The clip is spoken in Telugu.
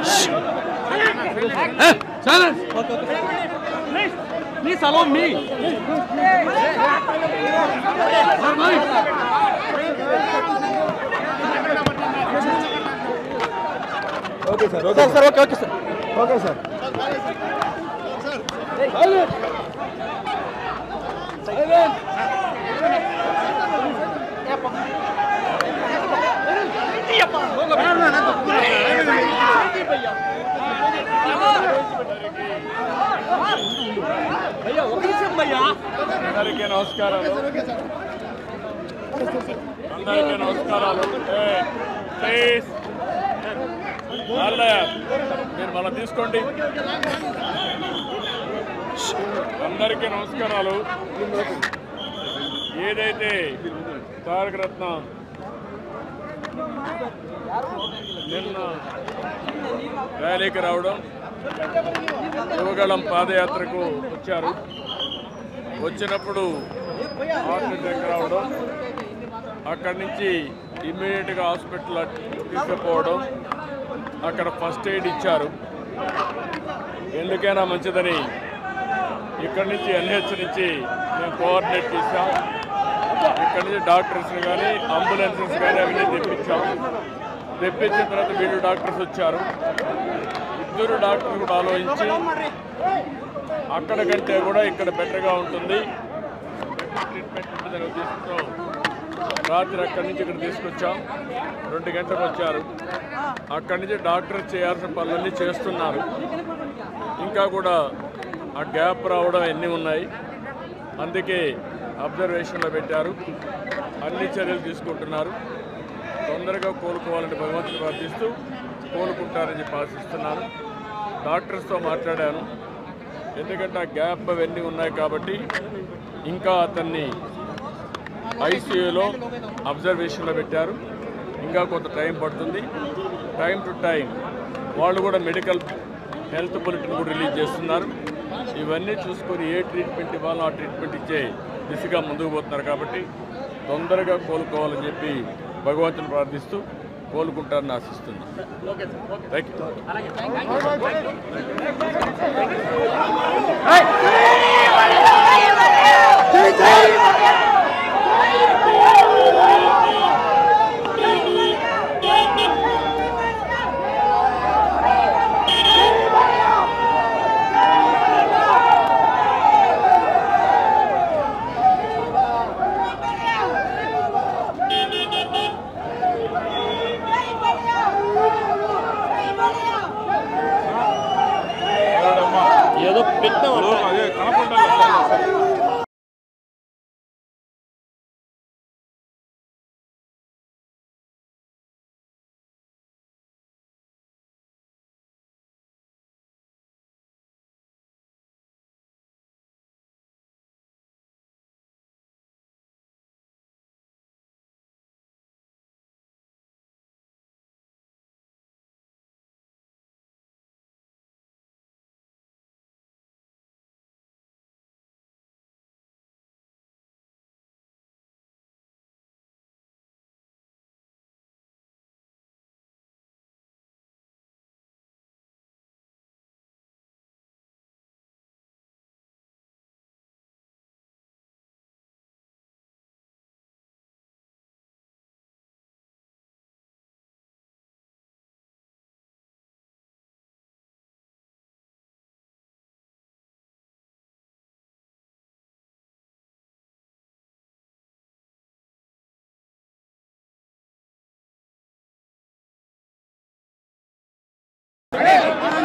Please allow me. Okay sir okay sir okay okay sir okay sir అందరికీ నమస్కారాలు అందరికీ నమస్కారాలు ఏ, ప్లీజ్ వాళ్ళయ్య, మీరు మళ్ళీ తీసుకోండి అందరికీ నమస్కారాలు ఏదైతే తారక రత్న నిన్న ర్యాలీకి రావడం యువగళం పాదయాత్రకు వచ్చారు వచ్చినప్పుడు హార్ట్ అటాక్ రావడం అక్కడి నుంచి ఇమ్మీడియట్గా హాస్పిటల్ తీసుకుపోవడం అక్కడ ఫస్ట్ ఎయిడ్ ఇచ్చారు ఎందుకైనా మంచిదని ఇక్కడి నుంచి ఎన్హెచ్ నుంచి మేము కోఆర్డినేట్ చేశాం ఇక్కడి నుంచి డాక్టర్స్ కానీ అంబులెన్సెస్ కానీ అవన్నీ తెప్పించాం తెప్పించిన తర్వాత వీళ్ళు డాక్టర్స్ వచ్చారు ఇద్దరు డాక్టర్లు కూడా ఆలోచించి అక్కడ కంటే కూడా ఇక్కడ బెటర్గా ఉంటుంది ట్రీట్మెంట్ ఉంటుందనే ఉద్దేశంతో రాత్రి అక్కడి నుంచి ఇక్కడ తీసుకొచ్చాం రెండు గంటలకు వచ్చారు అక్కడి నుంచి డాక్టర్ చేయాల్సిన పనులన్నీ చేస్తున్నారు ఇంకా కూడా ఆ గ్యాప్ రావడం ఎన్ని ఉన్నాయి అందుకే అబ్జర్వేషన్లో పెట్టారు అన్ని చర్యలు తీసుకుంటున్నారు తొందరగా కోలుకోవాలని భగవంతుని ప్రార్థిస్తూ కోలుకుంటారని చెప్పి ఆశిస్తున్నాను డాక్టర్స్తో మాట్లాడాను ఎందుకంటే ఆ గ్యాప్ అవన్నీ ఉన్నాయి కాబట్టి ఇంకా అతన్ని ఐసీయూలో అబ్జర్వేషన్లో పెట్టారు ఇంకా కొంత టైం పడుతుంది టైం టు టైం వాళ్ళు కూడా మెడికల్ హెల్త్ బులెటిన్ కూడా రిలీజ్ చేస్తున్నారు ఇవన్నీ చూసుకొని ఏ ట్రీట్మెంట్ ఇవ్వాలో ఆ ట్రీట్మెంట్ ఇచ్చే దిశగా ముందుకు పోతున్నారు కాబట్టి తొందరగా కోలుకోవాలని చెప్పి భగవంతుని ప్రార్థిస్తూ కోలుకుంటారని ఆశిస్తున్నాను థ్యాంక్ యూ ఏదో పెట్టాం